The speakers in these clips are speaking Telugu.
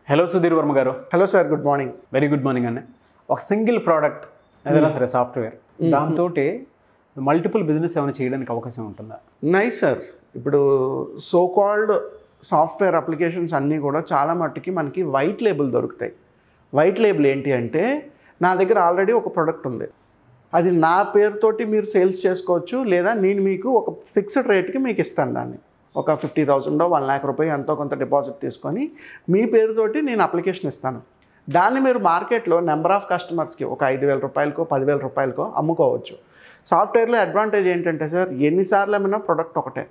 హలో సుధీర్ వర్మ గారు hello sir good morning very good morning అండి ఒక సింగిల్ ప్రోడక్ట్ ఏదైనా సరే సాఫ్ట్వేర్ దాంతో మల్టిపుల్ బిజినెస్ ఏమైనా చేయడానికి అవకాశం ఉంటుందా నైస్ సార్ ఇప్పుడు సో కాల్డ్ సాఫ్ట్వేర్ అప్లికేషన్స్ అన్నీ కూడా చాలా మట్టుకి మనకి వైట్ లేబుల్ దొరుకుతాయి వైట్ లేబుల్ ఏంటి అంటే నా దగ్గర ఆల్రెడీ ఒక ప్రోడక్ట్ ఉంది అది నా పేరుతోటి మీరు సేల్స్ చేసుకోవచ్చు లేదా నేను మీకు ఒక ఫిక్స్డ్ రేట్కి మీకు ఇస్తాను దాన్ని ఒక ఫిఫ్టీ థౌసండో వన్ ల్యాక్ రూపాయి ఎంతో కొంత డిపాజిట్ తీసుకొని మీ పేరుతోటి నేను అప్లికేషన్ ఇస్తాను దాన్ని మీరు మార్కెట్లో నెంబర్ ఆఫ్ కస్టమర్స్కి ఒక ఐదు వేల రూపాయలకో పదివేల రూపాయలకో అమ్ముకోవచ్చు సాఫ్ట్వేర్లో అడ్వాంటేజ్ ఏంటంటే సార్ ఎన్నిసార్లు ఏమైనా ప్రొడక్ట్ ఒకటే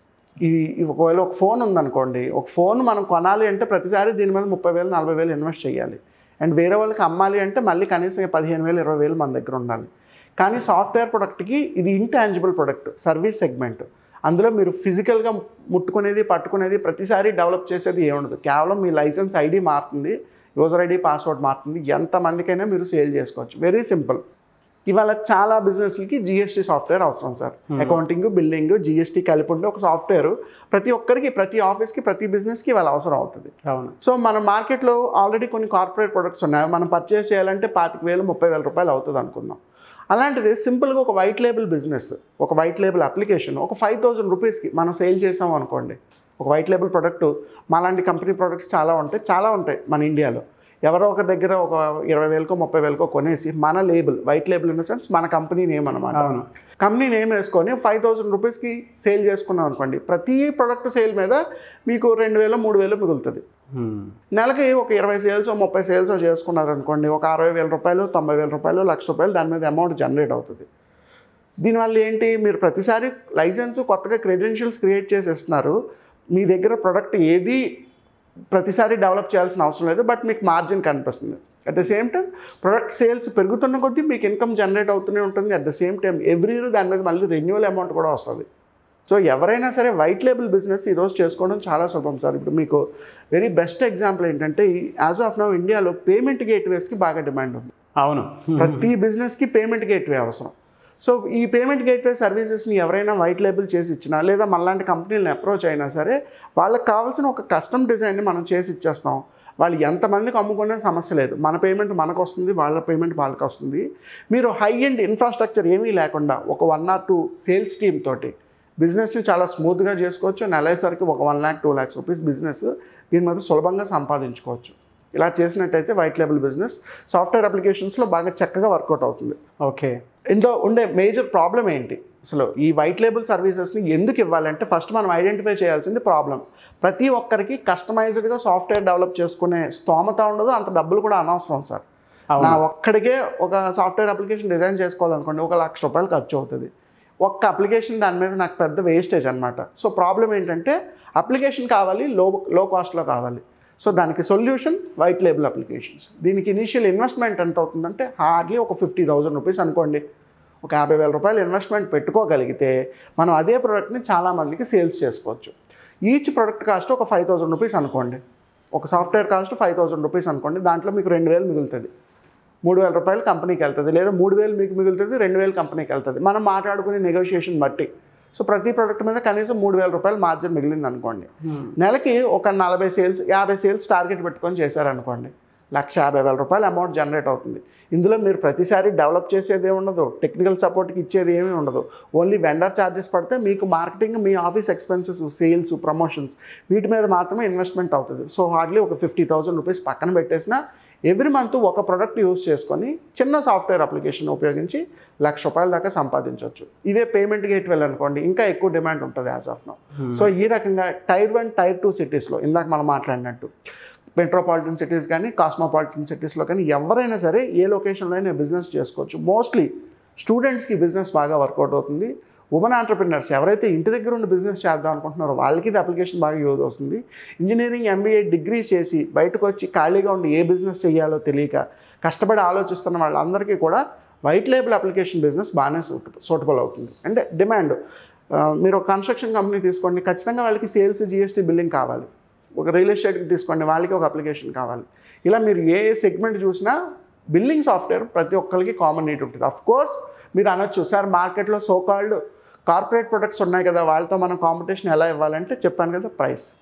ఈ ఈ ఒకవేళ ఒక ఫోన్ ఉందనుకోండి ఒక ఫోన్ మనం కొనాలి అంటే ప్రతిసారి దీని మీద ముప్పై వేలు నలభై వేలు ఇన్వెస్ట్ చేయాలి అండ్ వేరే వాళ్ళకి అమ్మాలి అంటే మళ్ళీ కనీసం పదిహేను వేలు ఇరవై వేలు మన దగ్గర ఉండాలి కానీ సాఫ్ట్వేర్ ప్రొడక్ట్కి ఇది ఇంటాంజిబుల్ ప్రొడక్ట్ సర్వీస్ సెగ్మెంట్ అందులో మీరు ఫిజికల్గా ముట్టుకునేది పట్టుకునేది ప్రతిసారి డెవలప్ చేసేది ఏముండదు కేవలం మీ లైసెన్స్ ఐడి మారుతుంది యూజర్ ఐడి పాస్వర్డ్ మారుతుంది ఎంతమందికైనా మీరు సేల్ చేసుకోవచ్చు వెరీ సింపుల్ ఇవాళ చాలా బిజినెస్లకి జిఎస్టీ సాఫ్ట్వేర్ అవసరం సార్ అకౌంటింగ్ బిల్డింగ్ జిఎస్టీ కలిపి ఉండే ఒక సాఫ్ట్వేర్ ప్రతి ఒక్కరికి ప్రతి ఆఫీస్కి ప్రతి బిజినెస్కి ఇవాళ అవసరం అవుతుంది అవును సో మన మార్కెట్లో ఆల్రెడీ కొన్ని కార్పొరేట్ ప్రొడక్ట్స్ ఉన్నాయి మనం పర్చేస్ చేయాలంటే పాతిక వేలు ముప్పై వేల రూపాయలు అవుతుంది అనుకుందాం అలాంటిది సింపుల్గా ఒక వైట్ లేబుల్ బిజినెస్ ఒక వైట్ లేబుల్ అప్లికేషన్ ఒక ఫైవ్ థౌజండ్ రూపీస్కి మనం సేల్ చేసాం అనుకోండి ఒక వైట్ లేబుల్ ప్రొడక్ట్ మాలాంటి కంపెనీ ప్రొడక్ట్స్ చాలా ఉంటాయి చాలా ఉంటాయి మన ఇండియాలో ఎవరో ఒక దగ్గర ఒక ఇరవై వేలకో ముప్పై వేలకో కొనేసి మన label white label in the sense మన కంపెనీ నేమ్ అనమాట అవును కంపెనీ నేమ్ వేసుకొని ఫైవ్ థౌసండ్ రూపీస్కి సేల్ చేసుకున్నాం అనుకోండి ప్రతి ప్రొడక్ట్ సేల్ మీద మీకు రెండు వేలు మూడు వేలు మిగులుతుంది Hmm. నెలకి ఒక ఇరవై సేల్స్ ముప్పై సేల్స్ చేసుకున్నారు అనుకోండి ఒక అరవై వేల రూపాయలు తొంభై వేల రూపాయలు లక్ష రూపాయలు దాని మీద అమౌంట్ జనరేట్ అవుతుంది దీనివల్ల ఏంటి మీరు ప్రతిసారి లైసెన్స్ కొత్తగా క్రెడెన్షియల్స్ క్రియేట్ చేసి ఇస్తున్నారు మీ దగ్గర ప్రొడక్ట్ ఏది ప్రతిసారి డెవలప్ చేయాల్సిన అవసరం లేదు బట్ మీకు మార్జిన్ కనిపిస్తుంది at the same time product sales పెరుగుతున్న కొద్దీ మీకు ఇన్కమ్ జనరేట్ అవుతూనే ఉంటుంది at the same time every year దాని మీద మళ్ళీ రెన్యువల్ అమౌంట్ కూడా వస్తుంది సో ఎవరైనా సరే వైట్ లేబుల్ బిజినెస్ ఈరోజు చేసుకోవడం చాలా సులభం సార్ ఇప్పుడు మీకు వెరీ బెస్ట్ ఎగ్జాంపుల్ ఏంటంటే యాజ్ ఆఫ్ నౌ ఇండియాలో పేమెంట్ గేట్వేస్కి బాగా డిమాండ్ ఉంది అవును ప్రతి బిజినెస్కి పేమెంట్ గేట్వే అవసరం సో ఈ పేమెంట్ గేట్వే సర్వీసెస్ని ఎవరైనా వైట్ లేబుల్ చేసి ఇచ్చినా లేదా మనలాంటి కంపెనీలను అప్రోచ్ అయినా సరే వాళ్ళకి కావాల్సిన ఒక కస్టమ్ డిజైన్ని మనం చేసి ఇచ్చేస్తాం వాళ్ళు ఎంతమందికి అమ్ముకునే సమస్య లేదు మన పేమెంట్ మనకు వస్తుంది వాళ్ళ పేమెంట్ వాళ్ళకి వస్తుంది మీరు హై ఎండ్ ఇన్ఫ్రాస్ట్రక్చర్ ఏమీ లేకుండా ఒక one or two sales team తోటి బిజినెస్ని చాలా స్మూత్గా చేసుకోవచ్చు నెలసరికి ఒక one lakh two lakhs rupees business దీని మీద సులభంగా సంపాదించుకోవచ్చు ఇలా చేసినట్టయితే వైట్ లేబుల్ బిజినెస్ సాఫ్ట్వేర్ అప్లికేషన్స్లో బాగా చక్కగా వర్కౌట్ అవుతుంది ఓకే ఇందులో ఉండే మేజర్ ప్రాబ్లం ఏంటి అసలు ఈ వైట్ లేబుల్ సర్వీసెస్ని ఎందుకు ఇవ్వాలంటే ఫస్ట్ మనం ఐడెంటిఫై చేయాల్సింది ప్రాబ్లం ప్రతి ఒక్కరికి కస్టమైజ్డ్గా సాఫ్ట్వేర్ డెవలప్ చేసుకునే స్తోమత ఉండదు అంత డబ్బులు కూడా అనవసరం సార్ అవును. నా ఒక్కడికే ఒక సాఫ్ట్వేర్ అప్లికేషన్ డిజైన్ చేసుకోవాలనుకోండి ఒక లక్ష రూపాయలు ఖర్చు అవుతుంది ఒక్క అప్లికేషన్ దాని మీద నాకు పెద్ద వేస్టేజ్ అనమాట సో ప్రాబ్లం ఏంటంటే అప్లికేషన్ కావాలి లో లో కాస్ట్లో కావాలి సో దానికి సొల్యూషన్ వైట్ లేబుల్ అప్లికేషన్స్ దీనికి ఇనీషియల్ ఇన్వెస్ట్మెంట్ ఎంత అవుతుందంటే హార్డ్లీ ఒక ఫిఫ్టీ థౌజండ్ రూపీస్ అనుకోండి ఒక యాభై వేల రూపాయలు ఇన్వెస్ట్మెంట్ పెట్టుకోగలిగితే మనం అదే ప్రోడక్ట్ని చాలామందికి సేల్స్ చేసుకోవచ్చు ఈచ్ ప్రోడక్ట్ కాస్ట్ ఒక ఫైవ్ థౌసండ్ రూపీస్ అనుకోండి ఒక software cost five thousand rupees అనుకోండి దాంట్లో మీకు రెండు వేలు మిగులుతుంది మూడు వేల రూపాయలు కంపెనీకి వెళ్తుంది లేదా మూడు వేలు మీకు మిగులుతుంది రెండు వేలు కంపెనీకి వెళ్తుంది మనం మాట్లాడుకునే నెగోషియేషన్ బట్టి సో ప్రతి ప్రోడక్ట్ మీద కనీసం మూడు వేల రూపాయలు మార్జిన్ మిగిలింది అనుకోండి నెలకి ఒక నలభై సేల్స్ యాభై సేల్స్ టార్గెట్ పెట్టుకొని చేశారనుకోండి లక్ష యాభై వేల రూపాయలు అమౌంట్ జనరేట్ అవుతుంది ఇందులో మీరు ప్రతిసారి డెవలప్ చేసేది ఏమి ఉండదు టెక్నికల్ సపోర్ట్కి ఇచ్చేది ఏమీ ఉండదు ఓన్లీ వెండర్ ఛార్జెస్ పడితే మీకు మార్కెటింగ్ మీ ఆఫీస్ ఎక్స్పెన్సెస్ సేల్స్ ప్రమోషన్స్ వీటి మీద మాత్రమే ఇన్వెస్ట్మెంట్ అవుతుంది సో హార్డ్లీ ఒక ఫిఫ్టీ థౌసండ్ రూపీస్ పక్కన పెట్టేసినా ఎవ్రీ మంత్ ఒక ప్రోడక్ట్ యూస్ చేసుకొని చిన్న సాఫ్ట్వేర్ అప్లికేషన్ ఉపయోగించి లక్ష రూపాయల దాకా సంపాదించవచ్చు ఇవే పేమెంట్ గేట్ అనుకోండి ఇంకా ఎక్కువ డిమాండ్ ఉంటుంది యాజ్ ఆఫ్ నౌ సో ఈ రకంగా టైర్ వన్ టైర్ టూ సిటీస్లో ఇందాక మనం మాట్లాడినట్టు మెట్రోపాలిటన్ సిటీస్ కానీ కాస్మోపాలిటన్ సిటీస్లో కానీ ఎవరైనా సరే ఏ లొకేషన్లో అయినా బిజినెస్ చేసుకోవచ్చు మోస్ట్లీ స్టూడెంట్స్కి బిజినెస్ బాగా వర్కౌట్ అవుతుంది ఉమెన్ ఆంటర్ప్రినర్స్ ఎవరైతే ఇంటి దగ్గర ఉండి బిజినెస్ చేద్దాం అనుకుంటున్నారో వాళ్ళకి ఇది అప్లికేషన్ బాగా యూజ్ అవుతుంది ఇంజనీరింగ్ ఎంబీఏ డిగ్రీ చేసి బయటకు వచ్చి ఖాళీగా ఉండి ఏ బిజినెస్ చేయాలో తెలియక కష్టపడి ఆలోచిస్తున్న వాళ్ళందరికీ కూడా వైట్ లేబుల్ అప్లికేషన్ బిజినెస్ బాగానే సూట్ సూటబుల్ అవుతుంది అంటే డిమాండ్ మీరు ఒక కన్స్ట్రక్షన్ కంపెనీ తీసుకోండి ఖచ్చితంగా వాళ్ళకి సేల్స్ జిఎస్టీ బిల్లింగ్ కావాలి ఒక రియల్ ఎస్టేట్కి తీసుకోండి వాళ్ళకి ఒక అప్లికేషన్ కావాలి ఇలా మీరు ఏ సెగ్మెంట్ చూసినా బిల్లింగ్ సాఫ్ట్వేర్ ప్రతి ఒక్కరికి కామన్ నీట్ ఉంటుంది అఫ్ కోర్స్ మీరు అనొచ్చు సార్ మార్కెట్లో సో కాల్డ్ కార్పొరేట్ ప్రొడక్ట్స్ ఉన్నాయి కదా వాళ్ళతో మనం కాంపిటీషన్ ఎలా ఇవ్వాలంటే చెప్పాను కదా ప్రైస్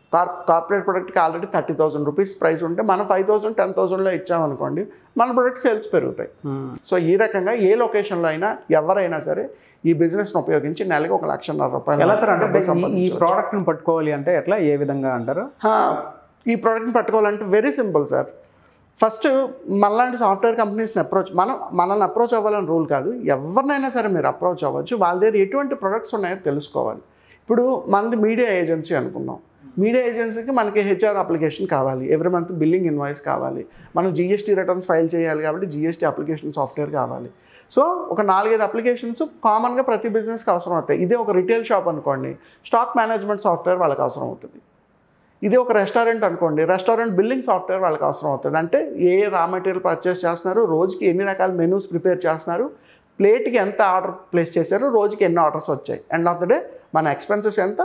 కార్ కార్పొరేట్ ప్రొడక్ట్కి already thirty thousand rupees price ఉంటే మనం ఫైవ్ థౌసండ్ టెన్ థౌసండ్లో ఇచ్చామనుకోండి మన ప్రొడక్ట్ సేల్స్ పెరుగుతాయి సో ఈ రకంగా ఏ లొకేషన్లో అయినా ఎవరైనా సరే ఈ బిజినెస్ని ఉపయోగించి నెలకి ఒక లక్షన్నర రూపాయలు ఎలా సార్ అంటే డబ్బులు ఈ- ఈ సంపాదించవచ్చు. ప్రోడక్ట్ని పట్టుకోవాలి అంటే ఎట్లా ఏ విధంగా అంటారు హా, ఈ ప్రోడక్ట్ని పట్టుకోవాలంటే వెరీ సింపుల్ సార్ ఫస్ట్ మనలాంటి సాఫ్ట్వేర్ కంపెనీస్ని అప్రోచ్ మనం మనల్ని అప్రోచ్ అవ్వాలని రూల్ కాదు ఎవరినైనా సరే మీరు అప్రోచ్ అవ్వచ్చు వాళ్ళ దగ్గర ఎటువంటి ప్రొడక్ట్స్ ఉన్నాయో తెలుసుకోవాలి ఇప్పుడు మనది మీడియా ఏజెన్సీ అనుకుందాం మీడియా ఏజెన్సీకి మనకి హెచ్ఆర్ అప్లికేషన్ కావాలి ఎవ్రీ మంత్ బిల్లింగ్ ఇన్వాయిస్ కావాలి మనం జీఎస్టీ రిటర్న్స్ ఫైల్ చేయాలి కాబట్టి జీఎస్టీ అప్లికేషన్ సాఫ్ట్వేర్ కావాలి సో ఒక నాలుగైదు అప్లికేషన్స్ కామన్గా ప్రతి బిజినెస్కి అవసరం అవుతాయి ఇదే ఒక రిటైల్ షాప్ అనుకోండి స్టాక్ మేనేజ్మెంట్ సాఫ్ట్వేర్ వాళ్ళకి అవసరం అవుతుంది ఇది ఒక రెస్టారెంట్ అనుకోండి రెస్టారెంట్ బిల్లింగ్ సాఫ్ట్వేర్ వాళ్ళకి అవసరం అవుతుంది అంటే ఏ రా మెటీరియల్ పర్చేస్ చేస్తున్నారు రోజుకి ఎన్ని రకాల మెనూస్ ప్రిపేర్ చేస్తున్నారు ప్లేట్కి ఎంత ఆర్డర్ ప్లేస్ చేశారు రోజుకి ఎన్ని ఆర్డర్స్ వచ్చాయి ఎండ్ ఆఫ్ ద డే మన ఎక్స్పెన్సెస్ ఎంత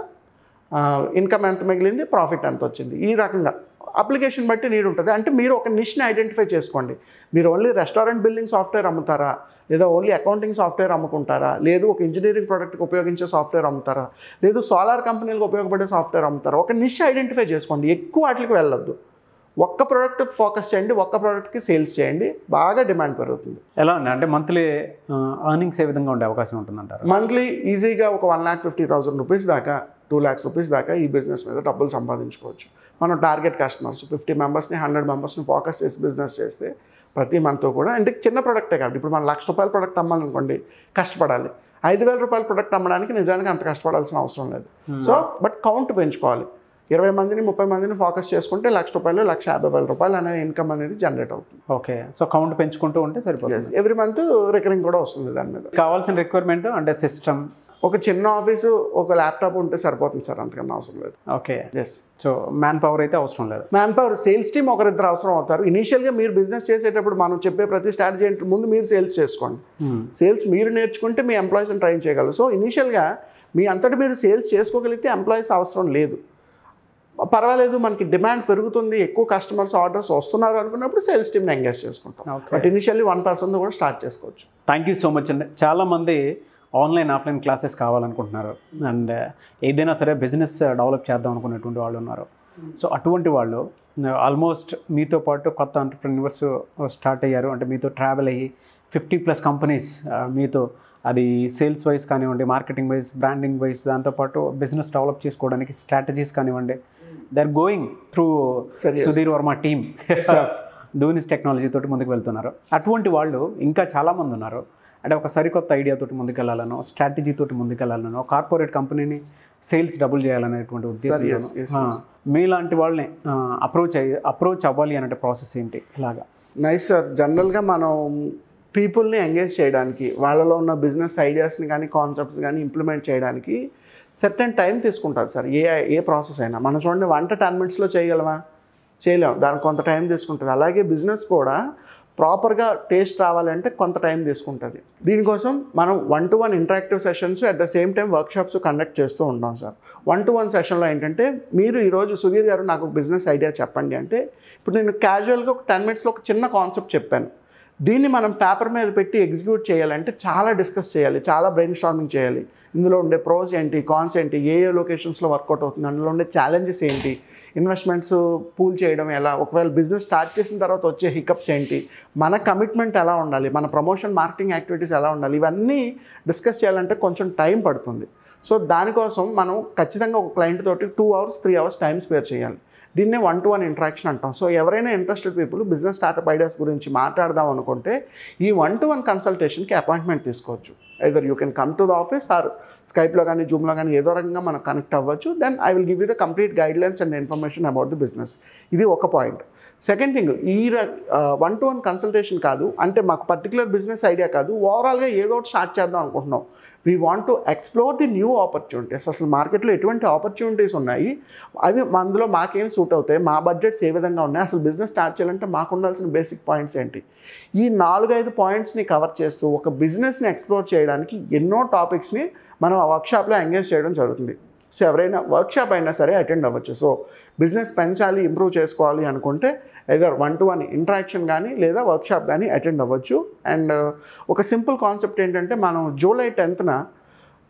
ఇన్కమ్ ఎంత మిగిలింది ప్రాఫిట్ ఎంత వచ్చింది ఈ రకంగా అప్లికేషన్ బట్టి నీడ్ ఉంటుంది అంటే మీరు ఒక నిష్ని ఐడెంటిఫై చేసుకోండి మీరు ఓన్లీ రెస్టారెంట్ బిల్డింగ్ సాఫ్ట్వేర్ అమ్ముతారా లేదా ఓన్లీ అకౌంటింగ్ సాఫ్ట్వేర్ అమ్ముకుంటారా లేదు ఒక ఇంజనీరింగ్ ప్రోడక్ట్కి ఉపయోగించే సాఫ్ట్వేర్ అమ్ముతారా లేదు సోలార్ కంపెనీలకు ఉపయోగపడే సాఫ్ట్వేర్ అమ్ముతారా ఒక నిష్ ఐడెంటిఫై చేసుకోండి ఎక్కువ వాటికి వెళ్ళొద్దు ఒక్క ప్రోడక్ట్ ఫోకస్ చేయండి ఒక్క ప్రోడక్ట్కి సేల్స్ చేయండి బాగా డిమాండ్ పెరుగుతుంది ఎలా ఉంది అంటే మంత్లీ ఎర్నింగ్స్ ఏ విధంగా ఉండే అవకాశం ఉంటుందంటారు మంత్లీ ఈజీగా ఒక one lakh fifty thousand rupees దాకా టూ ల్యాక్స్ రూపీస్ దాకా ఈ బిజినెస్ మీద డబ్బులు సంపాదించుకోవచ్చు మనం టార్గెట్ కస్టమర్స్ ఫిఫ్టీ మెంబర్స్ని హండ్రెడ్ మెంబర్స్ని ఫోకస్ చేసి బిజినెస్ చేస్తే ప్రతి మంత్ కూడా అంటే చిన్న ప్రొడక్టే కాబట్టి ఇప్పుడు మనం లక్ష రూపాయల ప్రొడక్ట్ అమ్మాలనుకోండి కష్టపడాలి ఐదు వేల రూపాయల ప్రొడక్ట్ అమ్మడానికి నిజానికి అంత కష్టపడాల్సిన అవసరం లేదు సో బట్ కౌంట్ పెంచుకోవాలి ఇరవై మందిని ముప్పై మందిని ఫోకస్ చేసుకుంటే లక్ష రూపాయలు లక్ష యాభై వేల రూపాయలు అనే ఇన్కమ్ అనేది జనరేట్ అవుతుంది ఓకే సో కౌంట్ పెంచుకుంటూ ఉంటే సరిపోతుంది ఎవ్రీ మంత్ రికరింగ్ కూడా వస్తుంది దాని మీద కావాల్సిన రిక్వైర్మెంట్ అంటే సిస్టమ్ ఒక చిన్న ఆఫీసు ఒక ల్యాప్టాప్ ఉంటే సరిపోతుంది సార్ అంతకన్నా అవసరం లేదు okay yes so man power అయితే అవసరం లేదు మ్యాన్ పవర్ సేల్స్ టీమ్ ఒకరిద్దరు అవసరం అవుతారు ఇనీషియల్గా మీరు బిజినెస్ చేసేటప్పుడు మనం చెప్పే ప్రతి స్ట్రాటజీ ఏంటి ముందు మీరు సేల్స్ చేసుకోండి సేల్స్ మీరు నేర్చుకుంటే మీ ఎంప్లాయీస్ని ట్రైన్ చేయగలరు సో ఇనీషియల్గా మీ అంతటి మీరు సేల్స్ చేసుకోగలిగితే ఎంప్లాయీస్ అవసరం లేదు పర్వాలేదు మనకి డిమాండ్ పెరుగుతుంది ఎక్కువ కస్టమర్స్ ఆర్డర్స్ వస్తున్నారు అనుకున్నప్పుడు సేల్స్ టీమ్ని ఎంగేజ్ చేసుకుంటాం ఓకే బట్ ఇనిషియల్లీ వన్ పర్సన్తో కూడా స్టార్ట్ చేసుకోవచ్చు థ్యాంక్ యూ సో మచ్ అండి చాలామంది ఆన్లైన్ ఆఫ్లైన్ క్లాసెస్ కావాలనుకుంటున్నారు అండ్ ఏదైనా సరే బిజినెస్ డెవలప్ చేద్దాం అనుకునేటువంటి వాళ్ళు ఉన్నారు సో అటువంటి వాళ్ళు ఆల్మోస్ట్ మీతో పాటు కొత్త ఎంటర్ప్రెన్యూర్స్ స్టార్ట్ అయ్యారు అంటే మీతో ట్రావెల్ అయ్యి ఫిఫ్టీ ప్లస్ కంపెనీస్ మీతో అది సేల్స్ వైజ్ కానివ్వండి మార్కెటింగ్ వైజ్ బ్రాండింగ్ వైజ్ దాంతోపాటు బిజినెస్ డెవలప్ చేసుకోవడానికి స్ట్రాటజీస్ కానివ్వండి they are going through Serious. Sudheer Varma team Dhonis technology తోటి ముందుకు వెళ్తున్నారు అటువంటి వాళ్ళు ఇంకా చాలామంది ఉన్నారు అంటే ఒక సరికొత్త ఐడియాతోటి ముందుకెళ్లాలనో స్ట్రాటజీ తోటి ముందుకెళ్లాలనో కార్పొరేట్ కంపెనీని సేల్స్ డబుల్ చేయాలనేటువంటి ఉద్దేశంతో yes, yes, మీలాంటి వాళ్ళని అప్రోచ్ అయ్యి అప్రోచ్ అవ్వాలి అంటే ప్రాసెస్ ఏంటి ఇలాగా నైస్ సార్ జనరల్గా మనం పీపుల్ని ఎంగేజ్ చేయడానికి వాళ్ళలో ఉన్న బిజినెస్ ఐడియాస్ని కానీ కాన్సెప్ట్స్ కానీ ఇంప్లిమెంట్ చేయడానికి సర్టెన్ టైం తీసుకుంటుంది సార్ ఏ ఏ ప్రాసెస్ అయినా మనం చూడండి వంట టెన్ మినిట్స్లో చేయగలమా చేయలేం దానికి కొంత టైం తీసుకుంటుంది అలాగే బిజినెస్ కూడా ప్రాపర్గా టేస్ట్ రావాలంటే కొంత టైం తీసుకుంటుంది దీనికోసం మనం one to one interactive sessions at the same time workshops conduct చేస్తూ ఉంటాం సార్ వన్ టు వన్ సెషన్లో ఏంటంటే మీరు ఈరోజు సుధీర్ గారు నాకు ఒక బిజినెస్ ఐడియా చెప్పండి అంటే ఇప్పుడు నేను క్యాజువల్గా ఒక టెన్ మినిట్స్లో ఒక చిన్న కాన్సెప్ట్ చెప్పాను దీన్ని మనం పేపర్ మీద పెట్టి ఎగ్జిక్యూట్ చేయాలంటే చాలా డిస్కస్ చేయాలి చాలా బ్రెయిన్ స్టార్మింగ్ చేయాలి ఇందులో ఉండే ప్రోస్ ఏంటి కాన్స్ ఏంటి ఏ ఏ లొకేషన్స్లో వర్కౌట్ అవుతుంది అందులో ఉండే ఛాలెంజెస్ ఏంటి ఇన్వెస్ట్మెంట్స్ పూల్ చేయడం ఎలా ఒకవేళ బిజినెస్ స్టార్ట్ చేసిన తర్వాత వచ్చే హికప్స్ ఏంటి మన కమిట్మెంట్ ఎలా ఉండాలి మన ప్రమోషన్ మార్కెటింగ్ యాక్టివిటీస్ ఎలా ఉండాలి ఇవన్నీ డిస్కస్ చేయాలంటే కొంచెం టైం పడుతుంది సో దానికోసం మనం ఖచ్చితంగా ఒక క్లయింట్ తోటి two hours three hours time spare చేయాలి దీన్నే వన్ టు వన్ ఇంట్రాక్షన్ అంటాం సో ఎవరైనా interested people business startup ideas గురించి మాట్లాడదాం అనుకుంటే ఈ వన్ టు వన్ కన్సల్టేషన్కి అపాయింట్మెంట్ తీసుకోవచ్చు either you can come to the office or స్కైప్లో కానీ జూమ్లో కానీ ఏదో రకంగా మనం కనెక్ట్ అవ్వచ్చు then I will give you the complete guidelines and information about the business ఇది ఒక పాయింట్ సెకండ్ థింగ్ ఈ వన్ టు వన్ కన్సల్టేషన్ కాదు అంటే మాకు పర్టికులర్ బిజినెస్ ఐడియా కాదు ఓవరాల్గా ఏదో ఒకటి స్టార్ట్ చేద్దాం అనుకుంటున్నాం we want to explore the new opportunities అసలు మార్కెట్లో ఎటువంటి ఆపర్చునిటీస్ ఉన్నాయి అవి అందులో మాకేం సూట్ అవుతాయి మా బడ్జెట్స్ ఏ విధంగా ఉన్నాయి అసలు బిజినెస్ స్టార్ట్ చేయాలంటే మాకు ఉండాల్సిన బేసిక్ పాయింట్స్ ఏంటి ఈ నాలుగైదు పాయింట్స్ని కవర్ చేస్తూ ఒక బిజినెస్ని ఎక్స్ప్లోర్ చేయడానికి ఎన్నో టాపిక్స్ని మనం ఆ వర్క్షాప్లో ఎంగేజ్ చేయడం జరుగుతుంది సో ఎవరైనా వర్క్షాప్ అయినా సరే అటెండ్ అవ్వచ్చు సో బిజినెస్ పెంచాలి ఇంప్రూవ్ చేసుకోవాలి అనుకుంటే either one to one interaction కానీ లేదా వర్క్షాప్ కానీ అటెండ్ అవ్వచ్చు అండ్ ఒక సింపుల్ కాన్సెప్ట్ ఏంటంటే మనం జూలై టెన్త్న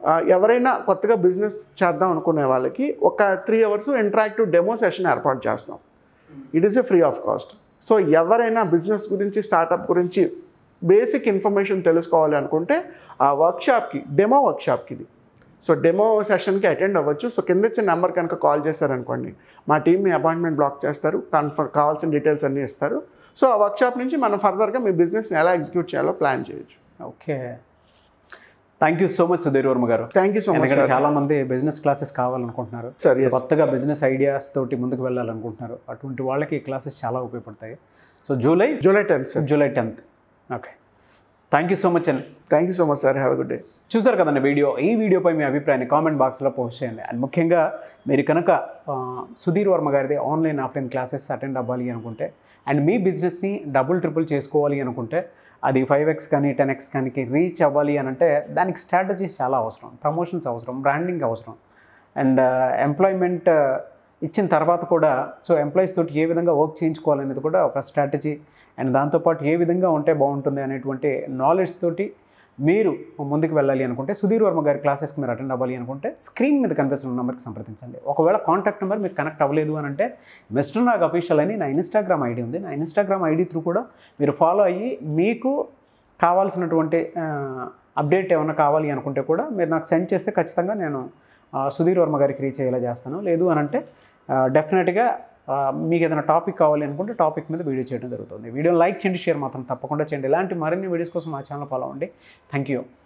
ఆ, ఎవరైనా కొత్తగా బిజినెస్ చేద్దాం అనుకునే వాళ్ళకి ఒక three hours interactive demo session ఏర్పాటు చేస్తాం it is a free of cost so ఎవరైనా బిజినెస్ గురించి స్టార్టప్ గురించి బేసిక్ ఇన్ఫర్మేషన్ తెలుసుకోవాలి అనుకుంటే ఆ వర్క్షాప్కి డెమో వర్క్షాప్కి ఇది సో డెమో సెషన్కి అటెండ్ అవ్వచ్చు సో కింద ఇచ్చిన నెంబర్ కనుక కాల్ చేశారనుకోండి మా టీం మీ అపాయింట్మెంట్ బ్లాక్ చేస్తారు కన్ఫర్ కావాల్సిన డీటెయిల్స్ అన్నీ ఇస్తారు సో ఆ వర్క్షాప్ నుంచి మనం ఫర్దర్గా మీ బిజినెస్ని ఎలా ఎగ్జిక్యూట్ చేయాలో ప్లాన్ చేయొచ్చు okay thank you so much Sudheer Varma గారు థ్యాంక్ యూ సో మచ్ ఎందుకంటే సార్ చాలా మంది బిజినెస్ క్లాసెస్ కావాలనుకుంటున్నారు సార్ ఎస్ కొత్తగా బిజినెస్ ఐడియాస్ తోటి ముందుకు వెళ్ళాలనుకుంటున్నారు అటువంటి వాళ్ళకి ఈ క్లాసెస్ చాలా ఉపయోగపడతాయి so July July tenth sir July tenth okay thank you so much అండి thank you so much sir have good day చూసారు కదండి వీడియో ఈ వీడియోపై మీ అభిప్రాయాన్ని కామెంట్ బాక్స్లో పోస్ట్ చేయండి అండ్ ముఖ్యంగా మీరు కనుక ఆ, సుధీర్ వర్మ గారిది ఆన్లైన్ ఆఫ్లైన్ క్లాసెస్ అటెండ్ అవ్వాలి అనుకుంటే అండ్ మీ బిజినెస్ని డబుల్ ట్రిపుల్ చేసుకోవాలి అనుకుంటే అది ఫైవ్ ఎక్స్ కానీ టెన్ ఎక్స్ కానీ రీచ్ అవ్వాలి అని అంటే దానికి స్ట్రాటజీస్ చాలా అవసరం ప్రమోషన్స్ అవసరం బ్రాండింగ్ అవసరం అండ్ ఎంప్లాయ్మెంట్ ఇచ్చిన తర్వాత కూడా సో ఎంప్లాయీస్ తోటి ఏ విధంగా వర్క్ చేయించుకోవాలనేది కూడా ఒక స్ట్రాటజీ అండ్ దాంతోపాటు ఏ విధంగా ఉంటే బాగుంటుంది అనేటువంటి నాలెడ్జ్ తోటి మీరు ముందుకు వెళ్ళాలి అనుకుంటే సుధీర్ వర్మ గారి క్లాసెస్కి మీరు అటెండ్ అవ్వాలి అనుకుంటే స్క్రీన్ మీద కనిపిస్తున్న నెంబర్కి సంప్రదించండి ఒకవేళ కాంటాక్ట్ నెంబర్ మీకు కనెక్ట్ అవ్వలేదు అని అంటే మిస్టర్ నాగ్ అఫీషియల్ అని నా ఇన్స్టాగ్రామ్ ఐడి ఉంది నా ఇన్స్టాగ్రామ్ ఐడి త్రూ కూడా మీరు ఫాలో అయ్యి మీకు కావాల్సినటువంటి అప్డేట్ ఏమైనా కావాలి అనుకుంటే కూడా మీరు నాకు సెండ్ చేస్తే ఖచ్చితంగా నేను ఆ, సుధీర్ వర్మ గారికి రీచ్ అయ్యేలా చేస్తాను లేదు అని అంటే డెఫినెట్గా మీకు ఏదైనా టాపిక్ కావాలి అనుకుంటే టాపిక్ మీద వీడియో చేయడం జరుగుతుంది వీడియో లైక్ చేయండి షేర్ మాత్రం తప్పకుండా చేయండి ఇలాంటి మరిన్ని వీడియోస్ కోసం మా ఛానల్ ఫాలో అవ్వండి థ్యాంక్ యూ